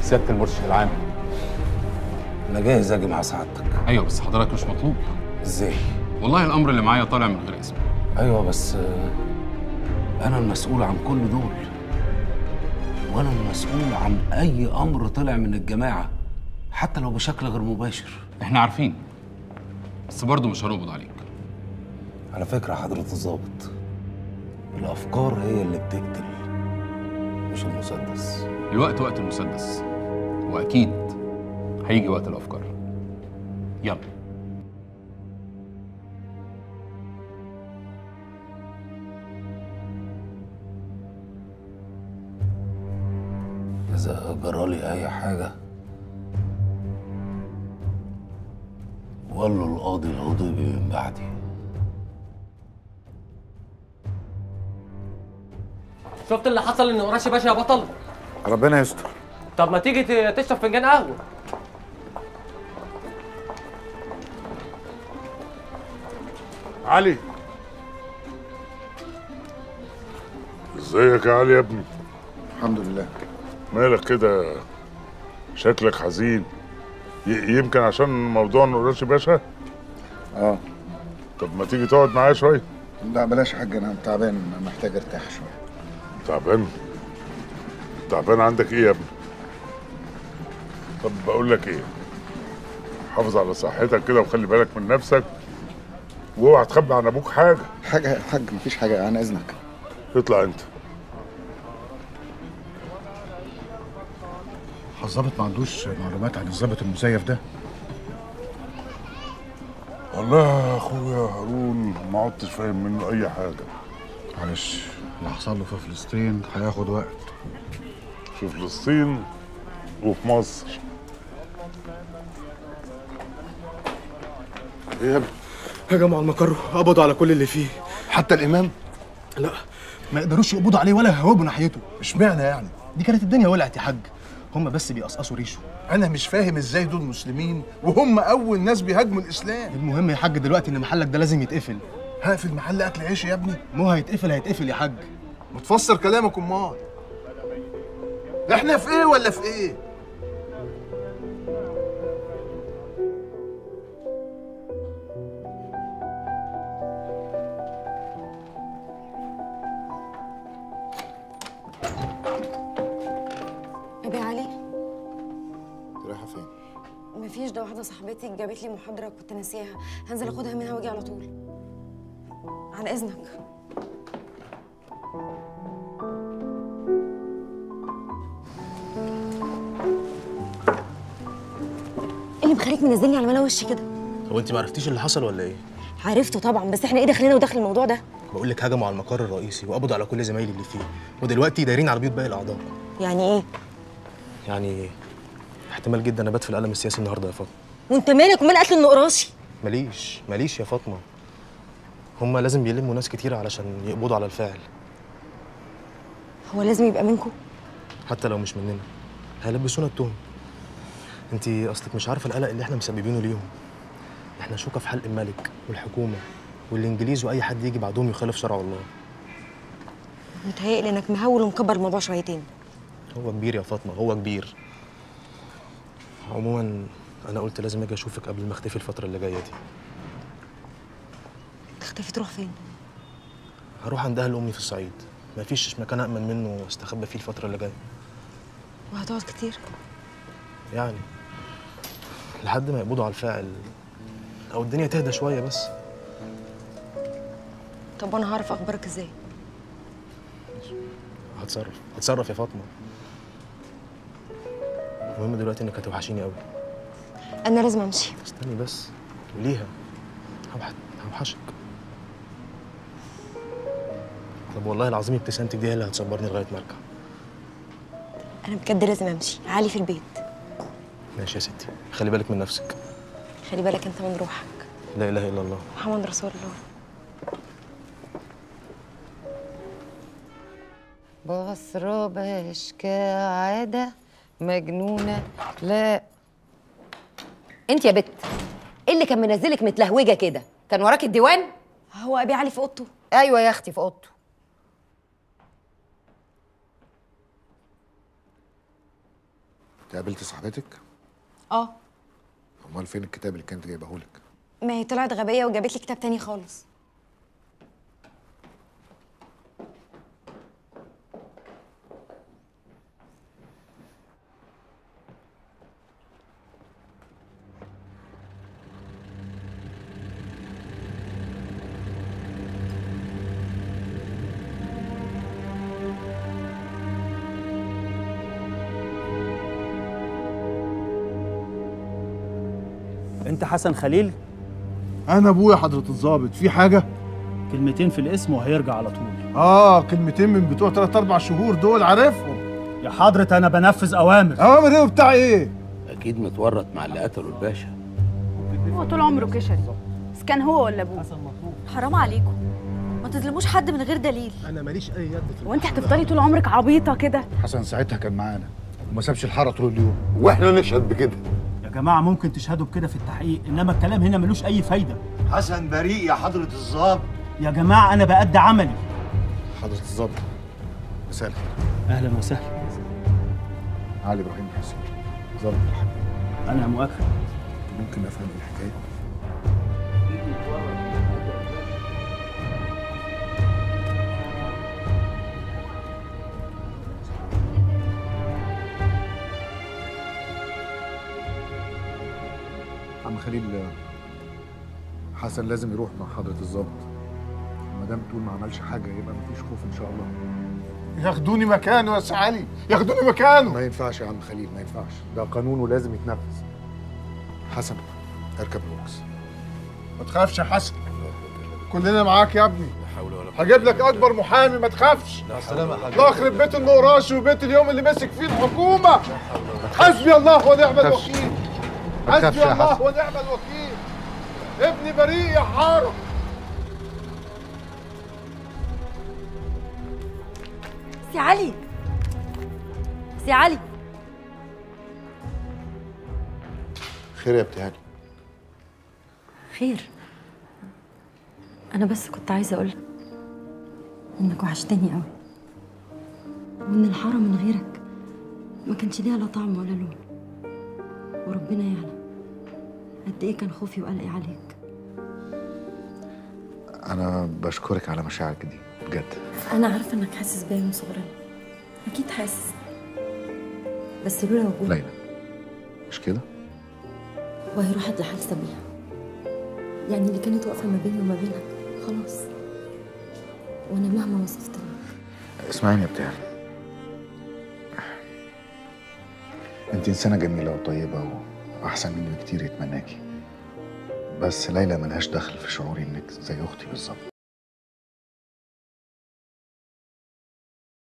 سياده المرشد العام انا جاهز اجي مع سعادتك ايوه بس حضرتك مش مطلوب ازاي والله الامر اللي معايا طالع من غير اسم ايوه بس آه، انا المسؤول عن كل دول وانا المسؤول عن اي امر طلع من الجماعه حتى لو بشكل غير مباشر احنا عارفين بس برضه مش هنقبض عليك على فكره حضره الضابط الافكار هي اللي بتقتل مش المسدس الوقت وقت المسدس واكيد هيجي وقت الافكار يلا اذا جرالي اي حاجه ولوا القاضي الهضيبي من بعدي شفت اللي حصل ان قراشي باشا يا بطل ربنا يستر طب ما تيجي ت- تشرب فنجان قهوه علي ازيك يا علي يا ابني الحمد لله مالك كده شكلك حزين ي- يمكن عشان موضوع نقراشي باشا اه طب ما تيجي تقعد معايا شويه لا بلاش يا حاج انا تعبان انا محتاج ارتاح شويه تعبان تعبان عندك ايه يا ابني طب بقول لك ايه حافظ على صحتك كده وخلي بالك من نفسك واوعى تخبي عن ابوك حاجه حاجه يا حاج مفيش حاجه عن اذنك اطلع انت الظابط ما عندوش معلومات عن الظابط المزيف ده والله يا اخويا هارون ما عدتش فاهم منه اي حاجه معلش اللي حصل له في فلسطين هياخد وقت في فلسطين وفي مصر ايه يا ابني هجموا على المقر قبضوا على كل اللي فيه حتى الامام لا ما يقدروش يقبضوا عليه ولا يهوبوا ناحيته اشمعنى يعني دي كانت الدنيا ولعت يا حاج هم بس بيقصقصوا ريشه انا مش فاهم ازاي دول مسلمين وهم اول ناس بيهاجموا الاسلام المهم يا حاج دلوقتي ان محلك ده لازم يتقفل هقفل محل اكل عيش يا ابني مو هيتقفل هيتقفل يا حاج ما تفسر كلامك امال احنا في ايه ولا في ايه ابي علي رايحه فين مفيش ده واحده صاحبتي جابت لي محاضره كنت ناسيها هنزل اخدها منها واجي على طول عن اذنك ايه اللي مخليك منزلني على ملا وشي كده هو انت ما عرفتيش اللي حصل ولا ايه عرفته طبعا بس احنا ايه دخلنا ودخل الموضوع ده بقول لك هجموا على المقر الرئيسي وقبضوا على كل زمايلي اللي فيه ودلوقتي دايرين على بيوت باقي الاعضاء يعني ايه يعني احتمال جدا ابات في القلم السياسي النهارده يا فاطمه وانت مالك ومال قتل النقراشي ماليش ماليش يا فاطمه هم لازم بيلموا ناس كتير علشان يقبضوا على الفاعل هو لازم يبقى منكم حتى لو مش مننا هيلبسونا التهم انت اصلك مش عارفه القلق اللي احنا مسببينه ليهم احنا شوكه في حلق الملك والحكومه والانجليز واي حد يجي بعدهم يخالف شرع الله متهيألي انك مهول ومكبر الموضوع شويتين هو كبير يا فاطمه هو كبير عموما انا قلت لازم اجي اشوفك قبل ما اختفي الفتره اللي جايه دي تختفي تروح فين هروح عند اهل امي في الصعيد مفيش مكان امن منه استخبى فيه الفتره اللي جايه وهتقعد كتير يعني لحد ما يقبضوا على الفاعل او الدنيا تهدى شويه بس طب وانا هعرف اخبارك ازاي هتصرف هتصرف يا فاطمه المهم دلوقتي انك هتوحشيني قوي انا لازم امشي استني بس ليها هوح- هوحشك طب والله العظيم ابتسامتك دي هي اللي هتصبرني لغايه ما ارجع انا بجد لازم امشي علي في البيت ماشي يا ستي خلي بالك من نفسك خلي بالك انت من روحك لا اله الا الله محمد رسول الله بصرة بشكى عادة مجنونة لا انت يا بت ايه اللي كان منزلك متلهوجة كده كان وراك الديوان هو ابي علي في اوضته ايوه يا اختي في اوضته انت قابلت صاحبتك اه امال فين الكتاب اللي كانت جايبهولك ما هي طلعت غبيه وجابت لي كتاب تاني خالص انت حسن خليل انا ابويا حضره الضابط في حاجه كلمتين في الاسم وهيرجع على طول اه كلمتين من بتوع ثلاث اربع شهور دول عارفهم يا حضرة انا بنفذ اوامر اوامر ايه وبتاع ايه اكيد متورط مع اللي قتلوا الباشا هو طول عمره كشري بس كان هو ولا ابوه حرام عليكم ما تظلموش حد من غير دليل انا ماليش اي يد في وانت هتفضلي طول عمرك عبيطه كده حسن ساعتها كان معانا وما سابش الحاره طول اليوم واحنا نشهد بكده يا جماعة ممكن تشهدوا بكده في التحقيق انما الكلام هنا ملوش اي فايدة حسن بريء يا حضرة الظابط يا جماعة انا بأدي عملي حضره الضابط مساء الخير اهلا وسهلا علي ابراهيم حسين ضابط الحق انا مؤكد ممكن افهم الحكايه عم خليل حسن لازم يروح مع حضرة الضابط ما دام تقول ما عملش حاجة يبقى مفيش خوف إن شاء الله ياخدوني مكانه يا سي علي ياخدوني مكانه ما ينفعش يا عم خليل ما ينفعش ده قانون ولازم يتنفذ حسن اركب البوكس ما تخافش يا حسن كلنا معاك يا ابني هجيب لك اكبر محامي ما تخافش سلامة يا الله يخرب بيت النقراشي وبيت اليوم اللي مسك فيه الحكومه حسبي الله ونعم تخافش. الوكيل ما تخافش حسبي يا الله حسن. ونعم الوكيل ابني بريء يا حاره سي علي سي علي خير يا ابتهال خير انا بس كنت عايزه اقول انك وحشتني قوي وان الحاره من غيرك ما كانش ليها لا طعم ولا لون وربنا يعلم قد ايه كان خوفي وقلقي عليك أنا بشكرك على مشاعرك دي بجد انا عارفه انك حاسس بيا من صغرنا اكيد حاسس بس لولا وجودك ليلى مش كده؟ وهي راحت لحال سبيل يعني اللي كانت واقفه ما بيني وما بينك خلاص وانا مهما وصفت لك اسمعيني يا ابتهال انت انسانه جميله وطيبه واحسن مني بكتير يتمناكي بس ليلى ملهاش دخل في شعوري انك زي اختي بالظبط